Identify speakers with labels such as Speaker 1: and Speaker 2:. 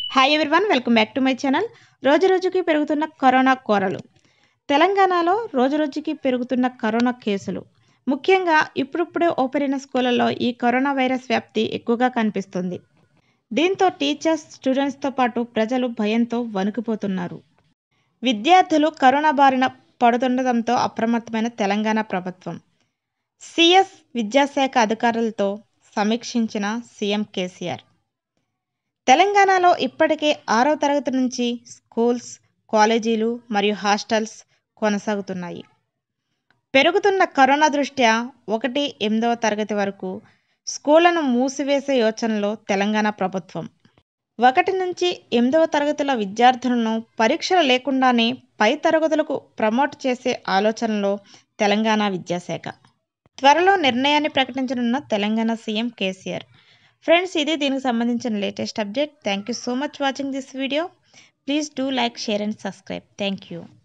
Speaker 1: hi everyone welcome back to my channel రోజు రోజుకి పెరుగుతున్న కరోనా కోరలు తెలంగాణలో రోజు రోజుకి పెరుగుతున్న కరోనా కేసులు ముఖ్యంగా ఇప్పుడిప్పుడే ఓపెన్ అయిన స్కూళ్ళల్లో ఈ కరోనా వైరస్ వ్యాప్తి ఎక్కువగా కనిపిస్తుంది దీంతో టీచర్స్ స్టూడెంట్స్తో పాటు ప్రజలు భయంతో వణికిపోతున్నారు విద్యార్థులు కరోనా బారిన పడుతుండటంతో అప్రమత్తమైన తెలంగాణ ప్రభుత్వం సిఎస్ విద్యాశాఖ అధికారులతో సమీక్షించిన సీఎం కేసీఆర్ తెలంగాణలో ఇప్పటికే ఆరవ తరగతి నుంచి స్కూల్స్ కాలేజీలు మరియు హాస్టల్స్ కొనసాగుతున్నాయి పెరుగుతున్న కరోనా దృష్ట్యా ఒకటి ఎనిమిదవ తరగతి వరకు స్కూళ్లను మూసివేసే యోచనలో తెలంగాణ ప్రభుత్వం ఒకటి నుంచి ఎనిమిదవ తరగతుల విద్యార్థులను పరీక్షలు లేకుండానే పై తరగతులకు ప్రమోట్ చేసే ఆలోచనలో తెలంగాణ విద్యాశాఖ త్వరలో నిర్ణయాన్ని ప్రకటించనున్న తెలంగాణ సీఎం కేసీఆర్ ఫ్రెండ్స్ ఇది దీనికి సంబంధించిన latest update thank you so much watching this video please do like share and subscribe thank you